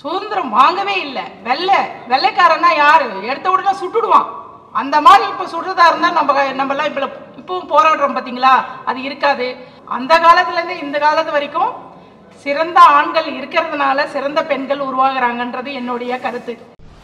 சுதந்திரம் வாங்கவே இல்லை வெள்ளை வெள்ளைக்காரன்னா யாரு எடுத்த உடனே சுட்டுடுவான் அந்த மாதிரி இப்போ சுடுறதா இருந்தால் நம்ம நம்மலாம் இப்போ இப்பவும் போராடுறோம் பார்த்தீங்களா அது இருக்காது அந்த காலத்துலேருந்து இந்த காலத்து வரைக்கும் சிறந்த ஆண்கள் இருக்கிறதுனால சிறந்த பெண்கள் உருவாகுறாங்கன்றது என்னுடைய கருத்து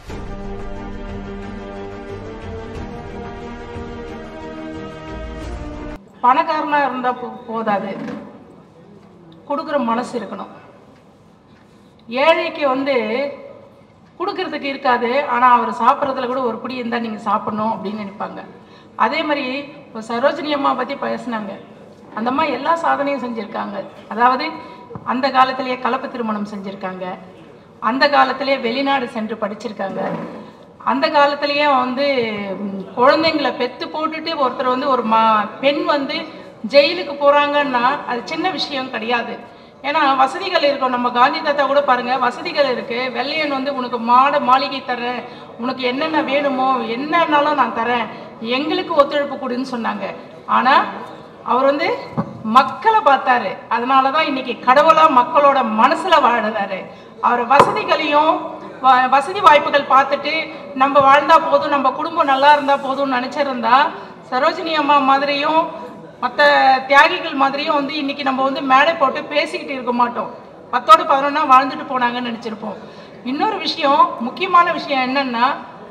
பணக்காரனா இருந்தா போ- போதாது கொடுக்குற மனசு இருக்கணும் ஏழைக்கு வந்து கொடுக்கறதுக்கு இருக்காது ஆனால் அவர் சாப்பிட்றதுல கூட ஒரு பிடி இருந்தால் நீங்கள் சாப்பிடணும் அப்படின்னு நினைப்பாங்க அதே மாதிரி இப்போ சரோஜினி அம்மா பற்றி பேசுனாங்க அந்த அம்மா எல்லா சாதனையும் செஞ்சுருக்காங்க அதாவது அந்த காலத்திலேயே கலப்பு திருமணம் செஞ்சுருக்காங்க அந்த காலத்திலேயே வெளிநாடு சென்று படிச்சிருக்காங்க அந்த காலத்திலேயே வந்து ம், குழந்தைங்களை பெத்து போட்டுட்டு ஒருத்தர் வந்து ஒரு மா பெண் வந்து ஜெயிலுக்கு போகிறாங்கன்னா அது சின்ன விஷயம் கிடையாது ஏன்னா வசதிகள் இருக்கும் நம்ம காந்தி தாத்தா கூட பாருங்க வசதிகள் இருக்கு வெள்ளையன் வந்து உனக்கு மாட மாளிகை தரேன் உனக்கு என்னென்ன வேணுமோ என்னன்னாலும் நான் தரேன் எங்களுக்கு ஒத்துழைப்பு கொடுன்னு சொன்னாங்க ஆனா அவர் வந்து மக்களை பார்த்தாரு அதனால தான் இன்னைக்கு கடவுளா மக்களோட மனசுல வாழுறாரு அவர் வசதிகளையும் வ- வசதி வாய்ப்புகள் பார்த்துட்டு நம்ம வாழ்ந்தா போதும் நம்ம குடும்பம் நல்லா இருந்தா போதும்னு நினைச்சிருந்தா சரோஜினி அம்மா மாதிரியும் மற்ற தியாகிகள் மாதிரியும் வந்து இன்னைக்கு நம்ம வந்து மேடை போட்டு பேசிக்கிட்டு இருக்க மாட்டோம் பத்தோடு பதினொன்னா வாழ்ந்துட்டு போனாங்கன்னு நினச்சிருப்போம் இன்னொரு விஷயம் முக்கியமான விஷயம் என்னன்னா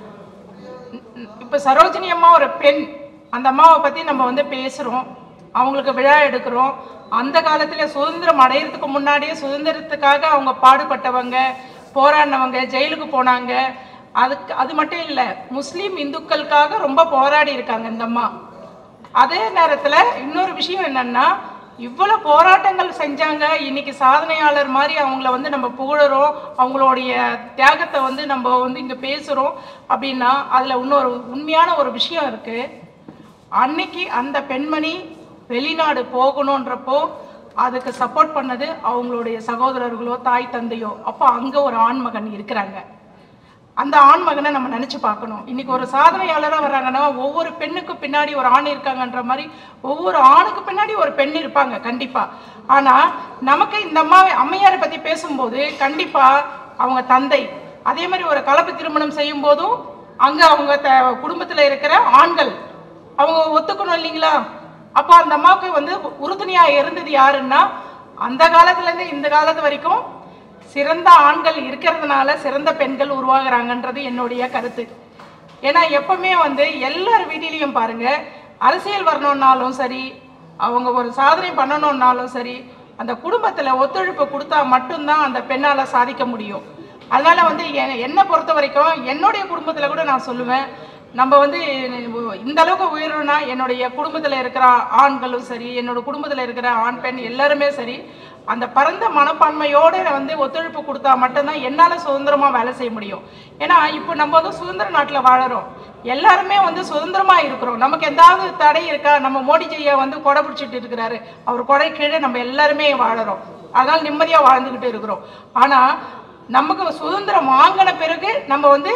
இப்போ சரோஜினி அம்மா ஒரு பெண் அந்த அம்மாவை பற்றி நம்ம வந்து பேசுகிறோம் அவங்களுக்கு விழா எடுக்கிறோம் அந்த காலத்தில் சுதந்திரம் அடையிறதுக்கு முன்னாடியே சுதந்திரத்துக்காக அவங்க பாடுபட்டவங்க போராடினவங்க ஜெயிலுக்கு போனாங்க அதுக்கு அது மட்டும் இல்லை முஸ்லீம் இந்துக்களுக்காக ரொம்ப போராடி இருக்காங்க இந்த அம்மா அதே நேரத்தில் இன்னொரு விஷயம் என்னன்னா இவ்வளவு போராட்டங்கள் செஞ்சாங்க இன்னைக்கு சாதனையாளர் மாதிரி அவங்கள வந்து நம்ம புகழறோம் அவங்களுடைய தியாகத்தை வந்து நம்ம வந்து இங்கே பேசுகிறோம் அப்படின்னா அதில் இன்னொரு உண்மையான ஒரு விஷயம் இருக்கு அன்னைக்கு அந்த பெண்மணி வெளிநாடு போகணுன்றப்போ அதுக்கு சப்போர்ட் பண்ணது அவங்களுடைய சகோதரர்களோ தாய் தந்தையோ அப்போ அங்கே ஒரு ஆண்மகன் இருக்கிறாங்க அந்த ஆண் மகனை நம்ம நினைச்சு பார்க்கணும் இன்னைக்கு ஒரு சாதனையாளராக வர்றாங்கன்னா ஒவ்வொரு பெண்ணுக்கும் பின்னாடி ஒரு ஆண் இருக்காங்கன்ற மாதிரி ஒவ்வொரு ஆணுக்கு பின்னாடி ஒரு பெண் இருப்பாங்க கண்டிப்பா ஆனா நமக்கு இந்த அம்மா அம்மையாரை பத்தி பேசும்போது கண்டிப்பா அவங்க தந்தை அதே மாதிரி ஒரு கலப்பு திருமணம் செய்யும் போதும் அங்க அவங்க த குடும்பத்துல இருக்கிற ஆண்கள் அவங்க ஒத்துக்கணும் இல்லைங்களா அப்போ அந்த அம்மாவுக்கு வந்து உறுதுணையா இருந்தது யாருன்னா அந்த காலத்துல இருந்து இந்த காலத்து வரைக்கும் சிறந்த ஆண்கள் இருக்கிறதுனால சிறந்த பெண்கள் உருவாகுறாங்கன்றது என்னுடைய கருத்து ஏன்னா எப்பவுமே வந்து எல்லார் வீட்டிலையும் பாருங்க அரசியல் வரணும்னாலும் சரி அவங்க ஒரு சாதனை பண்ணணும்னாலும் சரி அந்த குடும்பத்துல ஒத்துழைப்பு கொடுத்தா மட்டும்தான் அந்த பெண்ணால சாதிக்க முடியும் அதனால வந்து எ- என்னை பொறுத்த வரைக்கும் என்னுடைய குடும்பத்துல கூட நான் சொல்லுவேன் நம்ம வந்து இந்த அளவுக்கு உயரணும்னா என்னுடைய குடும்பத்தில் இருக்கிற ஆண்களும் சரி என்னோட குடும்பத்தில் இருக்கிற ஆண் பெண் எல்லாருமே சரி அந்த பரந்த மனப்பான்மையோடு வந்து ஒத்துழைப்பு கொடுத்தா மட்டும்தான் என்னால் சுதந்திரமாக வேலை செய்ய முடியும் ஏன்னா இப்போ நம்ம வந்து சுதந்திர நாட்டில் வாழறோம் எல்லாருமே வந்து சுதந்திரமாக இருக்கிறோம் நமக்கு எதாவது தடை இருக்கா நம்ம மோடிஜியை வந்து கொடை பிடிச்சிட்டு இருக்கிறாரு அவர் கொடை கீழே நம்ம எல்லாருமே வாழறோம் அதனால் நிம்மதியாக வாழ்ந்துக்கிட்டு இருக்கிறோம் ஆனால் நமக்கு சுதந்திரம் வாங்கின பிறகு நம்ம வந்து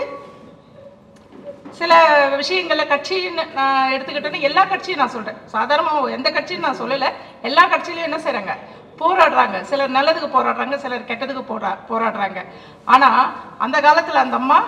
சில விஷயங்கள்ல கட்சின்னு நான் எடுத்துக்கிட்டேன்னா எல்லா கட்சியும் நான் சொல்றேன் சாதாரணமாக எந்த கட்சியும் நான் சொல்லலை எல்லா கட்சியிலையும் என்ன செய்றாங்க போராடுறாங்க சிலர் நல்லதுக்கு போராடுறாங்க சிலர் கெட்டதுக்கு போரா போராடுறாங்க ஆனா அந்த காலத்துல அந்த அம்மா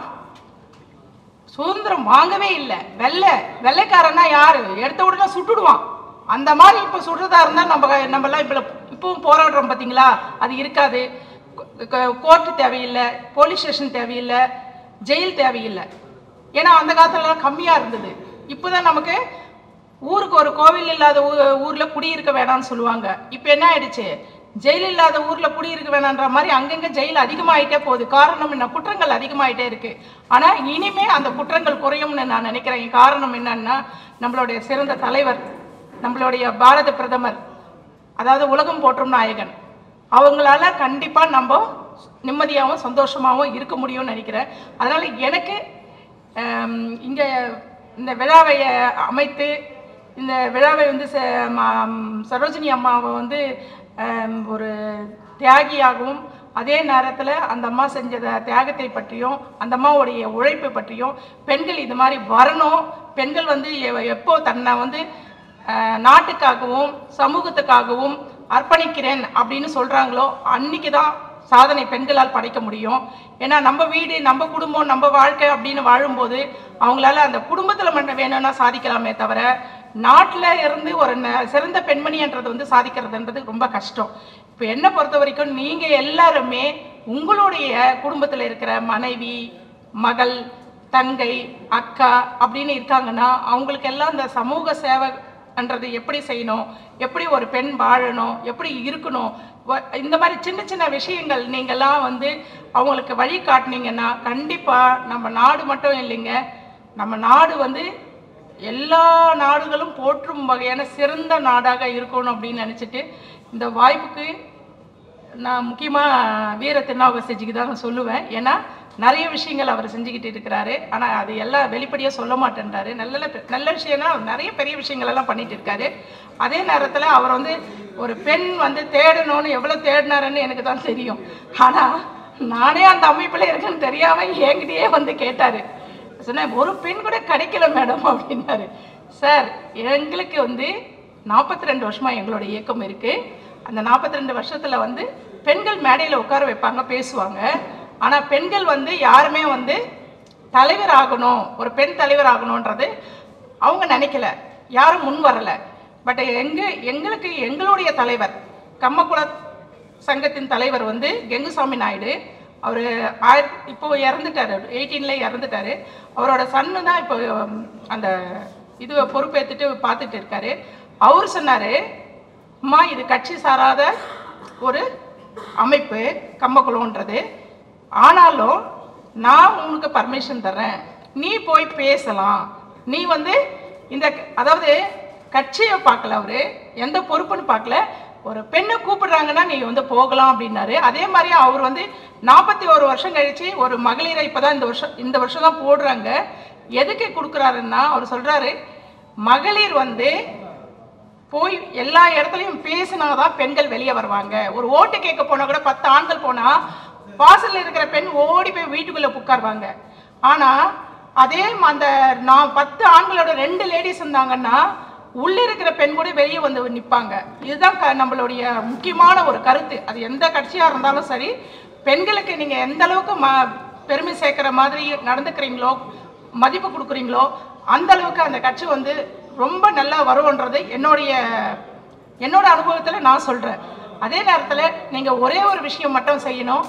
சுதந்திரம் வாங்கவே இல்லை வெள்ளை வெள்ளைக்காரன்னா யாரு எடுத்த உடனே சுட்டுடுவான் அந்த மாதிரி இப்போ சுடுறதா இருந்தால் நம்ம நம்மலாம் இப்போ இப்பவும் போராடுறோம் பார்த்தீங்களா அது இருக்காது கோர்ட்டு தேவையில்லை போலீஸ் ஸ்டேஷன் தேவையில்லை ஜெயில் தேவையில்லை ஏன்னா அந்த காலத்துலலாம் கம்மியாக இருந்தது இப்போதான் நமக்கு ஊருக்கு ஒரு கோவில் இல்லாத ஊ- ஊர்ல குடியிருக்க வேணாம்னு சொல்லுவாங்க இப்போ என்ன ஆயிடுச்சு ஜெயில் இல்லாத ஊர்ல குடியிருக்க வேணான்ற மாதிரி அங்கங்க ஜெயில் அதிகமாயிட்டே போகுது காரணம் என்ன குற்றங்கள் அதிகமாயிட்டே இருக்கு ஆனா இனிமே அந்த குற்றங்கள் குறையும்னு நான் நினைக்கிறேன் காரணம் என்னன்னா நம்மளுடைய சிறந்த தலைவர் நம்மளுடைய பாரத பிரதமர் அதாவது உலகம் போற்றும் நாயகன் அவங்களால கண்டிப்பா நம்ம நிம்மதியாகவும் சந்தோஷமாகவும் இருக்க முடியும்னு நினைக்கிறேன் அதனால எனக்கு ஆம், இங்க இந்த விழாவை அமைத்து இந்த விழாவை வந்து ச- ம- சரோஜினி அம்மாவை வந்து ஆம், ஒரு தியாகியாகவும் அதே நேரத்தில் அந்த அம்மா செஞ்ச த- தியாகத்தை பற்றியும் அந்த அம்மாவுடைய உழைப்பை பற்றியும் பெண்கள் இது மாதிரி வரணும் பெண்கள் வந்து எ- எப்போ தன்னை வந்து அஹ், நாட்டுக்காகவும் சமூகத்துக்காகவும் அர்ப்பணிக்கிறேன் அப்படின்னு சொல்கிறாங்களோ அன்னைக்கு தான் சாதனை பெண்களால் படைக்க முடியும் ஏன்னா நம்ம வீடு நம்ம குடும்பம் நம்ம வாழ்க்கை அப்படின்னு வாழும்போது அவங்களால அந்த குடும்பத்தில் மட்டும் வேணும்னா சாதிக்கலாமே தவிர நாட்டில் இருந்து ஒரு ந- சிறந்த பெண்மணின்றது வந்து சாதிக்கிறதுன்றது ரொம்ப கஷ்டம் இப்போ என்னை பொறுத்த வரைக்கும் நீங்கள் எல்லாருமே உங்களுடைய குடும்பத்தில் இருக்கிற மனைவி மகள் தங்கை அக்கா அப்படின்னு இருக்காங்கன்னா அவங்களுக்கு எல்லாம் இந்த சமூக சேவைன்றது எப்படி செய்யணும் எப்படி ஒரு பெண் வாழணும் எப்படி இருக்கணும் வ- இந்த மாதிரி சின்ன சின்ன விஷயங்கள் நீங்கள்லாம் வந்து அவங்களுக்கு வழி காட்டுனீங்கன்னா கண்டிப்பாக நம்ம நாடு மட்டும் இல்லைங்க நம்ம நாடு வந்து எல்லா நாடுகளும் போற்றும் வகையான சிறந்த நாடாக இருக்கணும் அப்படின்னு நினச்சிட்டு இந்த வாய்ப்புக்கு நான் முக்கியமாக வீர திருநாவுக்கரசிஜிக்கு தான் நான் சொல்லுவேன் ஏன்னா நிறைய விஷயங்கள் அவர் செஞ்சுக்கிட்டு இருக்கிறாரு ஆனால் அது எல்லாம் வெளிப்படையாக சொல்ல மாட்டேன்றாரு நல்ல நல்ல நல்ல விஷயம்னா அவர் நிறைய பெரிய விஷயங்கள் எல்லாம் பண்ணிட்டு இருக்காரு அதே நேரத்தில் அவர் வந்து ஒரு பெண் வந்து தேடணும்னு எவ்வளோ தேடினாருன்னு எனக்கு தான் தெரியும் ஆனால் நானே அந்த அமைப்பில் இருக்கேன்னு தெரியாமல் என்கிட்டயே வந்து கேட்டார் சொன்னேன் ஒரு பெண் கூட கிடைக்கல மேடம் அப்படின்னாரு சார் எங்களுக்கு வந்து நாற்பத்தி ரெண்டு வருஷமாக எங்களோட இயக்கம் இருக்குது அந்த நாற்பத்தி ரெண்டு வருஷத்தில் வந்து பெண்கள் மேடையில் உட்கார வைப்பாங்க பேசுவாங்க ஆனால் பெண்கள் வந்து யாருமே வந்து தலைவர் ஆகணும் ஒரு பெண் தலைவர் ஆகணுன்றது அவங்க நினைக்கல யாரும் முன் வரலை பட் எங்க எங்களுக்கு எங்களுடைய தலைவர் கம்மக்குள சங்கத்தின் தலைவர் வந்து கெங்குசாமி நாயுடு அவர் ஆயிரத்தி இப்போ இறந்துட்டாரு எயிட்டீன்ல இறந்துட்டாரு அவரோட சன்னு தான் இப்போ உம், அந்த இதுவை பொறுப்பேற்றுட்டு பார்த்துட்டு இருக்காரு அவர் சொன்னார் அம்மா இது கட்சி சாராத ஒரு அமைப்பு கம்பக்குளம்ன்றது ஆனாலும் நான் உனக்கு பர்மிஷன் தரேன் நீ போய் பேசலாம் நீ வந்து இந்த அதாவது கட்சியை பார்க்கல அவரு எந்த பொறுப்புன்னு பார்க்கல ஒரு பெண்ணை கூப்பிடுறாங்கன்னா நீ வந்து போகலாம் அப்படின்னாரு அதே மாதிரி அவர் வந்து நாற்பத்தி ஒரு வருஷம் கழிச்சு ஒரு மகளிரை இப்பதான் இந்த வருஷம் இந்த வருஷம் தான் போடுறாங்க எதுக்கு கொடுக்குறாருன்னா அவர் சொல்றாரு மகளிர் வந்து போய் எல்லா இடத்துலையும் பேசினாதான் பெண்கள் வெளியே வருவாங்க ஒரு ஓட்டு கேட்க போனா கூட பத்து ஆண்கள் போனா வாசல்ல இருக்கிற பெண் ஓடி போய் வீட்டுக்குள்ள உட்காருவாங்க ஆனா அதே ம- அந்த நான் பத்து ஆண்களோட ரெண்டு லேடிஸ் இருந்தாங்கன்னா உள்ள இருக்கிற பெண் கூட வெளியே வந்து நிற்பாங்க இதுதான் க- நம்மளுடைய முக்கியமான ஒரு கருத்து அது எந்த கட்சியா இருந்தாலும் சரி பெண்களுக்கு நீங்க எந்த அளவுக்கு ம பெருமை சேர்க்கிற மாதிரி நடந்துக்கிறீங்களோ மதிப்பு கொடுக்குறீங்களோ அந்த அளவுக்கு அந்த கட்சி வந்து ரொம்ப நல்லா வரும்ன்றது என்னுடைய என்னோட அனுபவத்தில் நான் சொல்கிறேன் அதே நேரத்தில் நீங்கள் ஒரே ஒரு விஷயம் மட்டும் செய்யணும்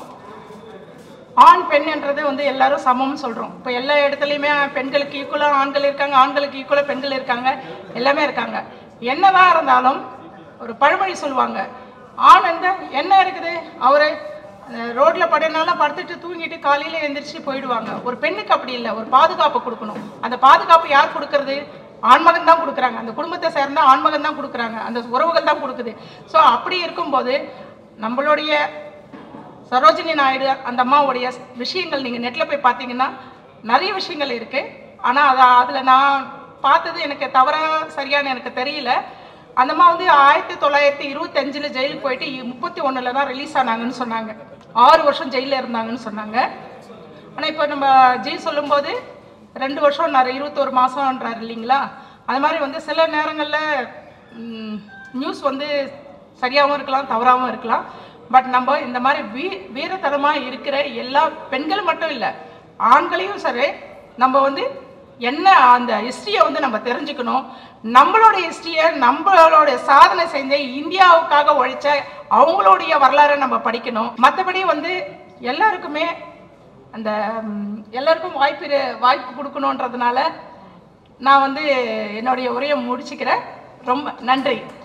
ஆண் பெண்ன்றது வந்து எல்லாரும் சமம்னு சொல்கிறோம் இப்போ எல்லா இடத்துலையுமே பெண்களுக்கு ஈக்குவலாக ஆண்கள் இருக்காங்க ஆண்களுக்கு ஈக்குவலாக பெண்கள் இருக்காங்க எல்லாமே இருக்காங்க என்னதான் இருந்தாலும் ஒரு பழமொழி சொல்லுவாங்க ஆண் எந்த என்ன இருக்குது அவரு ரோட்ல படுனாலும் படுத்துட்டு தூங்கிட்டு காலையில எந்திரிச்சு போயிடுவாங்க ஒரு பெண்ணுக்கு அப்படி இல்லை ஒரு பாதுகாப்பு கொடுக்கணும் அந்த பாதுகாப்பு யார் கொடுக்கறது ஆண்மகன் தான் கொடுக்குறாங்க அந்த குடும்பத்தை சேர்ந்த ஆண்மகன் தான் கொடுக்குறாங்க அந்த உறவுகள் தான் கொடுக்குது ஸோ அப்படி இருக்கும்போது நம்மளுடைய சரோஜினி நாயுடு அந்த அம்மாவுடைய விஷயங்கள் நீங்கள் நெட்டில் போய் பார்த்தீங்கன்னா நிறைய விஷயங்கள் இருக்குது ஆனால் அதை அதில் நான் பார்த்தது எனக்கு தவறா சரியான்னு எனக்கு தெரியல அந்த அம்மா வந்து ஆயிரத்தி தொள்ளாயிரத்தி இருபத்தஞ்சில் ஜெயிலுக்கு போயிட்டு முப்பத்தி ஒன்றில் தான் ரிலீஸ் ஆனாங்கன்னு சொன்னாங்க ஆறு வருஷம் ஜெயிலில் இருந்தாங்கன்னு சொன்னாங்க ஆனால் இப்போ நம்ம ஜி சொல்லும்போது ரெண்டு வருஷம் நான் இருபத்தோரு மாதம்ன்றாரு இல்லைங்களா அது மாதிரி வந்து சில நேரங்களில் நியூஸ் வந்து சரியாகவும் இருக்கலாம் தவறாகவும் இருக்கலாம் பட் நம்ம இந்த மாதிரி வீ வீரத்தனமாக இருக்கிற எல்லா பெண்கள் மட்டும் இல்லை ஆண்களையும் சரி நம்ம வந்து என்ன அந்த ஹிஸ்ட்ரியை வந்து நம்ம தெரிஞ்சுக்கணும் நம்மளோட ஹிஸ்ட்ரியை நம்மளோட சாதனை செஞ்ச இந்தியாவுக்காக உழைச்ச அவங்களுடைய வரலாறை நம்ம படிக்கணும் மற்றபடி வந்து எல்லாருக்குமே அந்த ம், எல்லாருக்கும் வாய்ப்பு இரு- வாய்ப்பு கொடுக்கணுன்றதுனால நான் வந்து என்னுடைய உரையை முடிச்சுக்கிறேன் ரொம்ப நன்றி